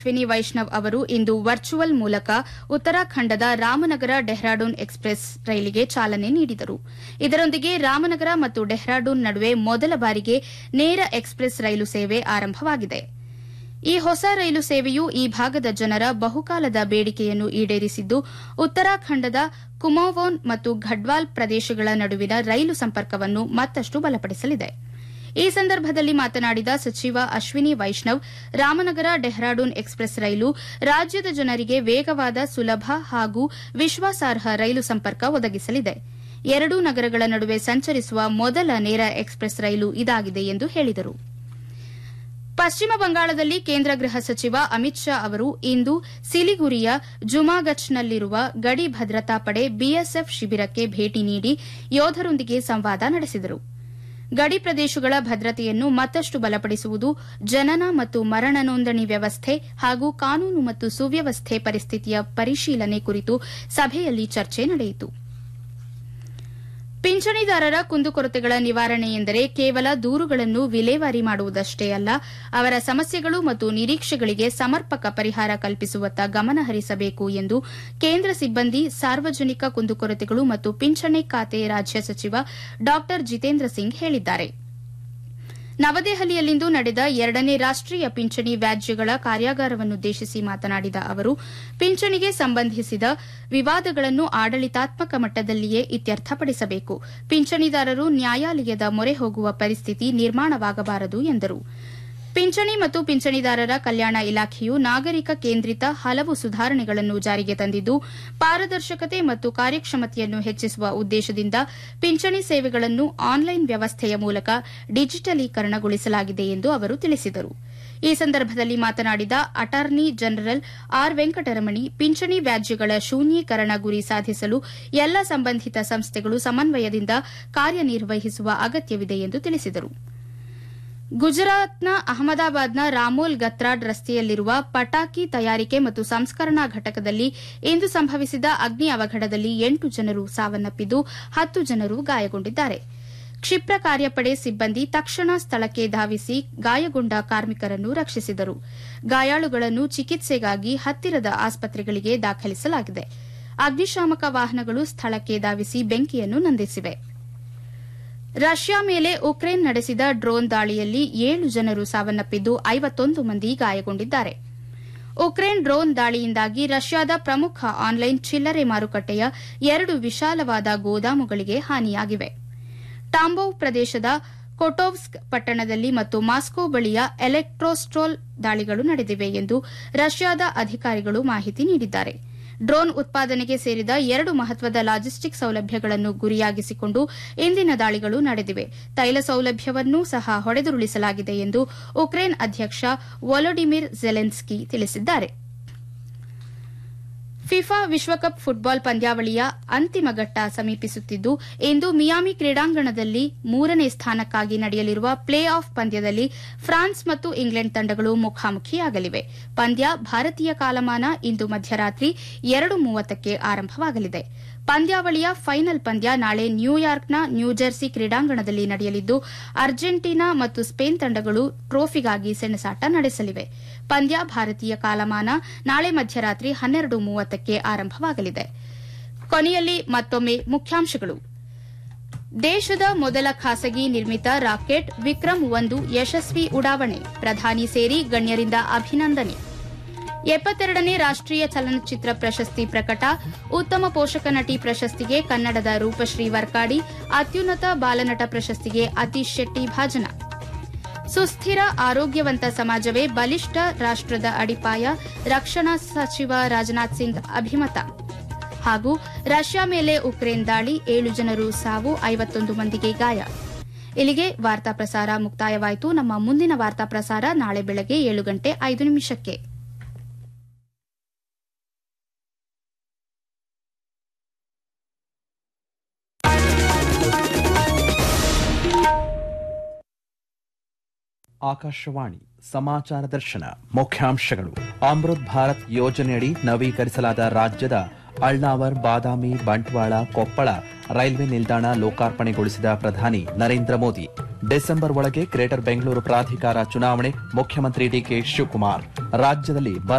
ಅಶ್ವಿನಿ ವೈಷ್ಣವ್ ಅವರು ಇಂದು ವರ್ಚುವಲ್ ಮೂಲಕ ಉತ್ತರಾಖಂಡದ ರಾಮನಗರ ಡೆಹ್ರಾಡೂನ್ ಎಕ್ಸ್ಪ್ರೆಸ್ ರೈಲಿಗೆ ಚಾಲನೆ ನೀಡಿದರು ಇದರೊಂದಿಗೆ ರಾಮನಗರ ಮತ್ತು ಡೆಹ್ರಾಡೂನ್ ನಡುವೆ ಮೊದಲ ಬಾರಿಗೆ ನೇರ ಎಕ್ಸ್ಪ್ರೆಸ್ ರೈಲು ಸೇವೆ ಆರಂಭವಾಗಿದೆ ಈ ಹೊಸ ರೈಲು ಸೇವೆಯು ಈ ಭಾಗದ ಜನರ ಬಹುಕಾಲದ ಬೇಡಿಕೆಯನ್ನು ಈಡೇರಿಸಿದ್ದು ಉತ್ತರಾಖಂಡದ ಕುಮೋವೋನ್ ಮತ್ತು ಘಡ್ವಾಲ್ ಪ್ರದೇಶಗಳ ನಡುವಿನ ರೈಲು ಸಂಪರ್ಕವನ್ನು ಮತ್ತಷ್ಟು ಬಲಪಡಿಸಲಿದೆ ಈ ಸಂದರ್ಭದಲ್ಲಿ ಮಾತನಾಡಿದ ಸಚಿವ ಅಶ್ವಿನಿ ವೈಷ್ಣವ್ ರಾಮನಗರ ಡೆಹ್ರಾಡೂನ್ ಎಕ್ಸ್ಪ್ರೆಸ್ ರೈಲು ರಾಜ್ಯದ ಜನರಿಗೆ ವೇಗವಾದ ಸುಲಭ ಹಾಗೂ ವಿಶ್ವಾಸಾರ್ಹ ರೈಲು ಸಂಪರ್ಕ ಒದಗಿಸಲಿದೆ ಎರಡೂ ನಗರಗಳ ನಡುವೆ ಸಂಚರಿಸುವ ಮೊದಲ ನೇರ ಎಕ್ಸ್ಪ್ರೆಸ್ ರೈಲು ಇದಾಗಿದೆ ಎಂದು ಹೇಳಿದರು ಪಶ್ಚಿಮ ಬಂಗಾಳದಲ್ಲಿ ಕೇಂದ್ರ ಗೃಹ ಸಚಿವ ಅಮಿತ್ ಶಾ ಅವರು ಇಂದು ಸಿಲಿಗುರಿಯ ಜುಮಾಗಚ್ನಲ್ಲಿರುವ ಗಡಿ ಭದ್ರತಾ ಪಡೆ ಬಿಎಸ್ಎಫ್ ಶಿಬಿರಕ್ಕೆ ಭೇಟಿ ನೀಡಿ ಯೋಧರೊಂದಿಗೆ ಸಂವಾದ ನಡೆಸಿದರು ಗಡಿ ಪ್ರದೇಶಗಳ ಭದ್ರತೆಯನ್ನು ಮತ್ತಷ್ಟು ಬಲಪಡಿಸುವುದು ಜನನ ಮತ್ತು ಮರಣ ನೋಂದಣಿ ವ್ಯವಸ್ಥೆ ಹಾಗೂ ಕಾನೂನು ಮತ್ತು ಸುವ್ಯವಸ್ಥೆ ಪರಿಸ್ಥಿತಿಯ ಪರಿಶೀಲನೆ ಕುರಿತು ಸಭೆಯಲ್ಲಿ ಚರ್ಚೆ ನಡೆಯಿತು ಪಿಂಚಣಿದಾರರ ಕುಂದುಕೊರತೆಗಳ ನಿವಾರಣೆ ಎಂದರೆ ಕೇವಲ ದೂರುಗಳನ್ನು ವಿಲೇವಾರಿ ಮಾಡುವುದಷ್ಟೇ ಅಲ್ಲ ಅವರ ಸಮಸ್ಯೆಗಳು ಮತ್ತು ನಿರೀಕ್ಷೆಗಳಿಗೆ ಸಮರ್ಪಕ ಪರಿಹಾರ ಕಲ್ಪಿಸುವತ್ತ ಗಮನ ಹರಿಸಬೇಕು ಎಂದು ಕೇಂದ್ರ ಸಿಬ್ಬಂದಿ ಸಾರ್ವಜನಿಕ ಕುಂದುಕೊರತೆಗಳು ಮತ್ತು ಪಿಂಚಣಿ ಖಾತೆ ರಾಜ್ಯ ಸಚಿವ ಡಾ ಜಿತೇಂದ್ರ ಸಿಂಗ್ ಹೇಳಿದ್ದಾರೆ ನವದೆಹಲಿಯಲ್ಲಿಂದು ನಡೆದ ಎರಡನೇ ರಾಷ್ಟೀಯ ಪಿಂಚಣಿ ವ್ಯಾಜ್ಯಗಳ ಕಾರ್ಯಾಗಾರವನ್ನುದ್ದೇಶಿಸಿ ಮಾತನಾಡಿದ ಅವರು ಪಿಂಚಣಿಗೆ ಸಂಬಂಧಿಸಿದ ವಿವಾದಗಳನ್ನು ಆಡಳಿತಾತ್ಮಕ ಮಟ್ಟದಲ್ಲಿಯೇ ಇತ್ಯರ್ಥಪಡಿಸಬೇಕು ಪಿಂಚಣಿದಾರರು ನ್ಯಾಯಾಲಯದ ಮೊರೆ ಹೋಗುವ ಪರಿಸ್ಥಿತಿ ನಿರ್ಮಾಣವಾಗಬಾರದು ಎಂದರು ಪಿಂಚಣಿ ಮತ್ತು ಪಿಂಚಣಿದಾರರ ಕಲ್ಯಾಣ ಇಲಾಖೆಯು ನಾಗರಿಕ ಕೇಂದ್ರಿತ ಹಲವು ಸುಧಾರಣೆಗಳನ್ನು ಜಾರಿಗೆ ತಂದಿದ್ದು ಪಾರದರ್ಶಕತೆ ಮತ್ತು ಕಾರ್ಯಕ್ಷಮತೆಯನ್ನು ಹೆಚ್ಚಿಸುವ ಉದ್ದೇಶದಿಂದ ಪಿಂಚಣಿ ಸೇವೆಗಳನ್ನು ಆನ್ಲೈನ್ ವ್ಯವಸ್ಥೆಯ ಮೂಲಕ ಡಿಜಿಟಲೀಕರಣಗೊಳಿಸಲಾಗಿದೆ ಎಂದು ಅವರು ತಿಳಿಸಿದರು ಈ ಸಂದರ್ಭದಲ್ಲಿ ಮಾತನಾಡಿದ ಅಟಾರ್ನಿ ಜನರಲ್ ಆರ್ ವೆಂಕಟರಮಣಿ ಪಿಂಚಣಿ ವ್ಯಾಜ್ಯಗಳ ಶೂನ್ಯೀಕರಣ ಗುರಿ ಸಾಧಿಸಲು ಎಲ್ಲ ಸಂಬಂಧಿತ ಸಂಸ್ಥೆಗಳು ಸಮನ್ವಯದಿಂದ ಕಾರ್ಯನಿರ್ವಹಿಸುವ ಅಗತ್ಯವಿದೆ ಎಂದು ತಿಳಿಸಿದರು ಗುಜರಾತ್ನ ಅಹಮದಾಬಾದ್ನ ರಾಮೋಲ್ ಗತ್ರಾಡ್ ರಸ್ತೆಯಲ್ಲಿರುವ ಪಟಾಕಿ ತಯಾರಿಕೆ ಮತ್ತು ಸಂಸ್ಕರಣಾ ಘಟಕದಲ್ಲಿ ಇಂದು ಸಂಭವಿಸಿದ ಅಗ್ನಿ ಅವಘಡದಲ್ಲಿ ಎಂಟು ಜನರು ಸಾವನ್ನಪ್ಪಿದ್ದು ಹತ್ತು ಜನರು ಗಾಯಗೊಂಡಿದ್ದಾರೆ ಕ್ಷಿಪ್ರ ಕಾರ್ಯಪಡೆ ಸಿಬ್ಬಂದಿ ತಕ್ಷಣ ಸ್ಥಳಕ್ಕೆ ಧಾವಿಸಿ ಗಾಯಗೊಂಡ ಕಾರ್ಮಿಕರನ್ನು ರಕ್ಷಿಸಿದರು ಗಾಯಾಳುಗಳನ್ನು ಚಿಕಿತ್ಸೆಗಾಗಿ ಹತ್ತಿರದ ಆಸ್ಪತ್ರೆಗಳಿಗೆ ದಾಖಲಿಸಲಾಗಿದೆ ಅಗ್ನಿಶಾಮಕ ವಾಹನಗಳು ಸ್ಥಳಕ್ಕೆ ಧಾವಿಸಿ ಬೆಂಕಿಯನ್ನು ನಂದಿಸಿವೆ ರಷ್ಯಾ ಮೇಲೆ ಉಕ್ರೇನ್ ನಡೆಸಿದ ಡ್ರೋನ್ ದಾಳಿಯಲ್ಲಿ ಏಳು ಜನರು ಸಾವನ್ನಪ್ಪಿದ್ದು ಐವತ್ತೊಂದು ಮಂದಿ ಗಾಯಗೊಂಡಿದ್ದಾರೆ ಉಕ್ರೇನ್ ಡ್ರೋನ್ ದಾಳಿಯಿಂದಾಗಿ ರಷ್ಯಾದ ಪ್ರಮುಖ ಆನ್ಲೈನ್ ಚಿಲ್ಲರೆ ಮಾರುಕಟ್ಟೆಯ ಎರಡು ವಿಶಾಲವಾದ ಗೋದಾಮುಗಳಿಗೆ ಹಾನಿಯಾಗಿವೆ ಟಾಂಬೋವ್ ಪ್ರದೇಶದ ಕೊಟೋವ್ಸ್ಕ್ ಪಟ್ಟಣದಲ್ಲಿ ಮತ್ತು ಮಾಸ್ಕೋ ಬಳಿಯ ಎಲೆಕ್ಟ್ರೋಸ್ಟ್ರೋಲ್ ದಾಳಿಗಳು ನಡೆದಿವೆ ಎಂದು ರಷ್ಯಾದ ಅಧಿಕಾರಿಗಳು ಮಾಹಿತಿ ನೀಡಿದ್ದಾರೆ ಡ್ರೋನ್ ಉತ್ಪಾದನೆಗೆ ಸೇರಿದ ಎರಡು ಮಹತ್ವದ ಲಾಜಿಸ್ಟಿಕ್ ಸೌಲಭ್ಯಗಳನ್ನು ಗುರಿಯಾಗಿಸಿಕೊಂಡು ಇಂದಿನ ದಾಳಿಗಳು ನಡೆದಿವೆ ತೈಲ ಸೌಲಭ್ಯವನ್ನೂ ಸಹ ಹೊಡೆದುರುಳಿಸಲಾಗಿದೆ ಎಂದು ಉಕ್ರೇನ್ ಅಧ್ಯಕ್ಷ ವೊಲೊಡಿಮಿರ್ ಜೆಲೆನ್ಸ್ಕಿ ತಿಳಿಸಿದ್ದಾರೆ ಫಿಫಾ ವಿಶ್ವಕಪ್ ಫುಟ್ಬಾಲ್ ಪಂದ್ಯಾವಳಿಯ ಅಂತಿಮ ಘಟ್ಟ ಸಮೀಪಿಸುತ್ತಿದ್ದು ಇಂದು ಮಿಯಾಮಿ ಕ್ರೀಡಾಂಗಣದಲ್ಲಿ ಮೂರನೇ ಸ್ಥಾನಕ್ಕಾಗಿ ನಡೆಯಲಿರುವ ಪ್ಲೇ ಆಫ್ ಪಂದ್ಯದಲ್ಲಿ ಫ್ರಾನ್ಸ್ ಮತ್ತು ಇಂಗ್ಲೆಂಡ್ ತಂಡಗಳು ಮುಖಾಮುಖಿಯಾಗಲಿವೆ ಪಂದ್ಯ ಭಾರತೀಯ ಕಾಲಮಾನ ಇಂದು ಮಧ್ಯರಾತ್ರಿ ಎರಡು ಮೂವತ್ತಕ್ಕೆ ಆರಂಭವಾಗಲಿದೆ ಪಂದ್ಯಾವಳಿಯ ಫೈನಲ್ ಪಂದ್ಯ ನಾಳೆ ನ್ಯೂಯಾರ್ಕ್ನ ನ್ಯೂಜೆರ್ಸಿ ಕ್ರೀಡಾಂಗಣದಲ್ಲಿ ನಡೆಯಲಿದ್ದು ಅರ್ಜೆಂಟೀನಾ ಮತ್ತು ಸ್ಪೇನ್ ತಂಡಗಳು ಟ್ರೋಫಿಗಾಗಿ ಸೆಣಸಾಟ ನಡೆಸಲಿವೆ ಪಂದ್ಯ ಭಾರತೀಯ ಕಾಲಮಾನ ನಾಳೆ ಮಧ್ಯರಾತ್ರಿ ಹನ್ನೆರಡು ಮೂವತ್ತಕ್ಕೆ ಆರಂಭವಾಗಲಿದೆ ಕೊನೆಯಲ್ಲಿ ಮತ್ತೊಮ್ಮೆ ಮುಖ್ಯಾಂಶಗಳು ದೇಶದ ಮೊದಲ ಖಾಸಗಿ ನಿರ್ಮಿತ ರಾಕೆಟ್ ವಿಕ್ರಮ್ ಒಂದು ಯಶಸ್ವಿ ಉಡಾವಣೆ ಪ್ರಧಾನಿ ಸೇರಿ ಗಣ್ಯರಿಂದ ಅಭಿನಂದನೆ ಎಪ್ಪತ್ತೆರಡನೇ ರಾಷ್ಟೀಯ ಚಲನಚಿತ್ರ ಪ್ರಶಸ್ತಿ ಪ್ರಕಟ ಉತ್ತಮ ಪೋಷಕ ನಟಿ ಪ್ರಶಸ್ತಿಗೆ ಕನ್ನಡದ ರೂಪಶ್ರೀ ವರ್ಕಾಡಿ ಅತ್ಯುನ್ನತ ಬಾಲನಟ ಪ್ರಶಸ್ತಿಗೆ ಅತೀಶ್ ಶೆಟ್ಟಿ ಭಾಜನ ಸುಸ್ಥಿರ ಆರೋಗ್ಯವಂತ ಸಮಾಜವೇ ಬಲಿಷ್ಠ ರಾಷ್ಟದ ಅಡಿಪಾಯ ರಕ್ಷಣಾ ಸಚಿವ ರಾಜನಾಥ್ ಸಿಂಗ್ ಅಭಿಮತ ಹಾಗೂ ರಷ್ಯಾ ಮೇಲೆ ಉಕ್ರೇನ್ ದಾಳಿ ಏಳು ಜನರು ಸಾವು ಐವತ್ತೊಂದು ಮಂದಿಗೆ ಗಾಯ ಇಲ್ಲಿಗೆ ವಾರ್ತಾ ಪ್ರಸಾರ ಮುಕ್ತಾಯವಾಯಿತು ನಮ್ಮ ಮುಂದಿನ ವಾರ್ತಾ ಪ್ರಸಾರ ನಾಳೆ ಬೆಳಗ್ಗೆ ಏಳು ಗಂಟೆ ಐದು ನಿಮಿಷಕ್ಕೆ ಆಕಾಶವಾಣಿ ಸಮಾಚಾರ ದರ್ಶನ ಮುಖ್ಯಾಂಶಗಳು ಅಮೃತ್ ಭಾರತ್ ಯೋಜನೆಯಡಿ ನವೀಕರಿಸಲಾದ ರಾಜ್ಯದ ಅಳ್ನಾವರ್ ಬಾದಾಮಿ ಬಂಟ್ವಾಳ ಕೊಪ್ಪಳ ರೈಲ್ವೆ ನಿಲ್ದಾಣ ಲೋಕಾರ್ಪಣೆಗೊಳಿಸಿದ ಪ್ರಧಾನಿ ನರೇಂದ್ರ ಮೋದಿ ಡಿಸೆಂಬರ್ ಒಳಗೆ ಗ್ರೇಟರ್ ಬೆಂಗಳೂರು ಪ್ರಾಧಿಕಾರ ಚುನಾವಣೆ ಮುಖ್ಯಮಂತ್ರಿ ಡಿಕೆ ಶಿವಕುಮಾರ್ ರಾಜ್ಯದಲ್ಲಿ